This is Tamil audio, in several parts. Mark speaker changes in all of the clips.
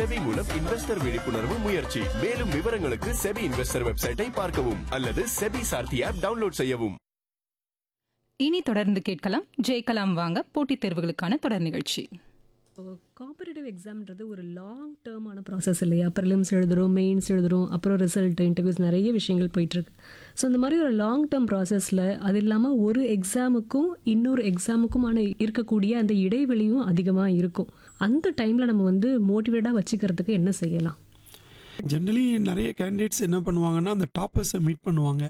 Speaker 1: செபி மூலம் இன்வெஸ்டர் விழிப்புணர்வு முயற்சி மேலும் விவரங்களுக்கு செபி இன்வெஸ்டர் வெப்சைட்டை பார்க்கவும் அல்லது செபி சார்த்தி ஆப் டவுன்லோட் செய்யவும்
Speaker 2: இனி தொடர்ந்து கேட்கலாம் ஜெயிக்கலாம் வாங்க போட்டித் தேர்வுகளுக்கான தொடர் நிகழ்ச்சி
Speaker 3: காம்படிட்டிவ் எக்ஸாம்ன்றது ஒரு லாங் டேர்மான ப்ராசஸ் இல்லையா ப்ரிலிம்ஸ் எழுதுகிறோம் மெயின்ஸ் எழுதுகிறோம் அப்புறம் ரிசல்ட் இன்டர்வியூஸ் நிறைய விஷயங்கள் போயிட்டுருக்கு ஸோ இந்த மாதிரி ஒரு லாங் டேர்ம் ப்ராசஸில் அது இல்லாமல் ஒரு எக்ஸாமுக்கும் இன்னொரு எக்ஸாமுக்குமான இருக்கக்கூடிய அந்த இடைவெளியும் அதிகமாக இருக்கும் அந்த டைமில் நம்ம வந்து மோட்டிவேட்டாக வச்சுக்கிறதுக்கு என்ன செய்யலாம்
Speaker 4: ஜென்ரலி நிறைய கேண்டிடேட்ஸ் என்ன பண்ணுவாங்கன்னா அந்த டாப்பர்ஸை மீட் பண்ணுவாங்க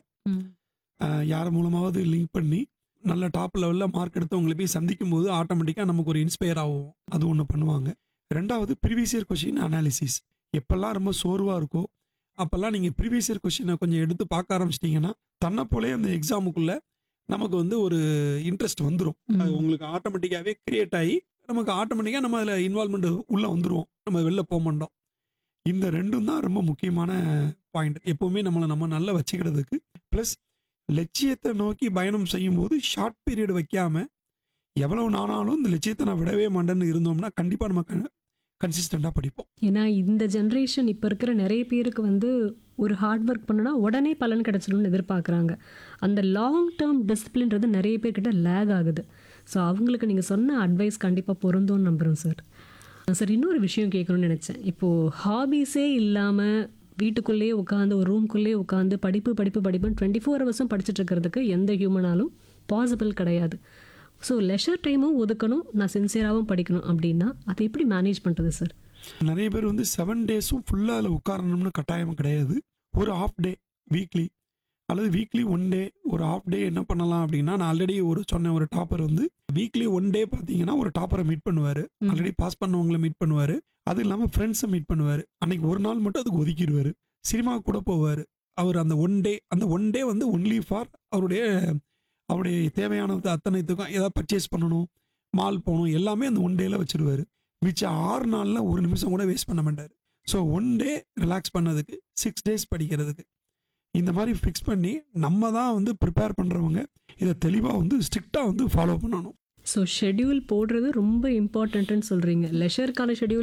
Speaker 4: அஹ் யார் மூலமாவது லிங்க் பண்ணி நல்ல டாப் லெவலில் மார்க் எடுத்தவங்களை போய் சந்திக்கும் போது ஆட்டோமேட்டிக்காக நமக்கு ஒரு இன்ஸ்பயர் ஆகும் அது ஒன்று பண்ணுவாங்க ரெண்டாவது ப்ரீவியஸ் இயர் கொஷின் அனாலிசிஸ் எப்பெல்லாம் ரொம்ப சோர்வாக இருக்கோ அப்போல்லாம் நீங்கள் ப்ரீவியஸ் இயர் கொஷினை கொஞ்சம் எடுத்து பார்க்க ஆரம்பிச்சிட்டிங்கன்னா தன்னை போலே அந்த எக்ஸாமுக்குள்ளே நமக்கு வந்து ஒரு இன்ட்ரெஸ்ட் வந்துடும் அது உங்களுக்கு ஆட்டோமேட்டிக்காகவே கிரியேட் ஆகி நமக்கு ஆட்டோமேட்டிக்காக நம்ம அதில் இன்வால்மெண்ட் உள்ளே வந்துருவோம் நம்ம வெளில போக மாட்டோம் இந்த ரெண்டும் தான் ரொம்ப முக்கியமான பாயிண்ட் எப்போவுமே நம்மளை நம்ம நல்லா வச்சுக்கிறதுக்கு ப்ளஸ் லட்சியத்தை நோக்கி பயணம் செய்யும்போது ஷார்ட் பீரியட் வைக்காம எவ்வளவு நானாலும் இந்த லட்சியத்தை நான் விடவே மாட்டேன்னு இருந்தோம்னா கண்டிப்பாக நம்ம கன்சிஸ்டண்டாக படிப்போம்
Speaker 3: ஏன்னா இந்த ஜென்ரேஷன் இப்போ இருக்கிற நிறைய பேருக்கு வந்து ஒரு ஹார்ட் ஒர்க் பண்ணுனா உடனே பலன் கிடைச்சிடும்னு எதிர்பார்க்குறாங்க அந்த லாங் டேர்ம் டிசிப்ளின்றது நிறைய பேர்கிட்ட லேக் ஆகுது ஸோ அவங்களுக்கு நீங்கள் சொன்ன அட்வைஸ் கண்டிப்பாக பொருந்தும்னு நம்புகிறோம் சார் சார் இன்னொரு விஷயம் கேட்கணும்னு நினச்சேன் இப்போது ஹாபீஸே இல்லாமல் வீட்டுக்குள்ளேயே உட்காந்து ஒரு ரூம்குள்ளேயே உட்காந்து படிப்பு படிப்பு படிப்புன்னு டுவெண்ட்டி ஃபோர் ஹவர்ஸும் படிச்சுட்டு இருக்கிறதுக்கு எந்த ஹியூமனாலும் பாசிபிள் கிடையாது ஸோ லெஷர் டைமும் ஒதுக்கணும் நான் சின்சியராகவும் படிக்கணும் அப்படின்னா அதை எப்படி மேனேஜ் பண்ணுறது சார்
Speaker 4: நிறைய பேர் வந்து செவன் டேஸும் ஃபுல்லாக அதில் உட்காரணும்னு கட்டாயம் கிடையாது ஒரு ஆஃப் டே வீக்லி அல்லது வீக்லி ஒன் டே ஒரு ஆஃப் டே என்ன பண்ணலாம் அப்படின்னா நான் ஆல்ரெடி ஒரு சொன்ன ஒரு டாப்பர் வந்து வீக்லி ஒன் டே பார்த்தீங்கன்னா ஒரு டாப்பரை மீட் பண்ணுவார் ஆல்ரெடி பாஸ் பண்ணவங்கள மீட் பண்ணுவார் அது இல்லாமல் ஃப்ரெண்ட்ஸை மீட் பண்ணுவார் அன்னைக்கு ஒரு நாள் மட்டும் அதுக்கு ஒதுக்கிடுவார் சினிமா கூட போவார் அவர் அந்த ஒன் டே அந்த ஒன் டே வந்து ஒன்லி ஃபார் அவருடைய அவருடைய தேவையானது அத்தனைத்துக்கும் ஏதாவது பர்ச்சேஸ் பண்ணணும் மால் போகணும் எல்லாமே அந்த ஒன் டேல வச்சிருவாரு மிச்சம் ஆறு நாளில் ஒரு நிமிஷம் கூட வேஸ்ட் பண்ண மாட்டார் ஸோ ஒன் டே ரிலாக்ஸ் பண்ணதுக்கு சிக்ஸ் டேஸ் படிக்கிறதுக்கு இந்த மாதிரி ஃபிக்ஸ் பண்ணி நம்ம தான் வந்து ப்ரிப்பேர் பண்ணுறவங்க இதை தெளிவாக வந்து ஸ்ட்ரிக்டாக வந்து ஃபாலோ பண்ணணும்
Speaker 3: ஸோ ஷெட்யூல் போடுறது ரொம்ப இம்பார்ட்டன்ட்னு சொல்கிறீங்க லெஷருக்கான ஷெட்யூல்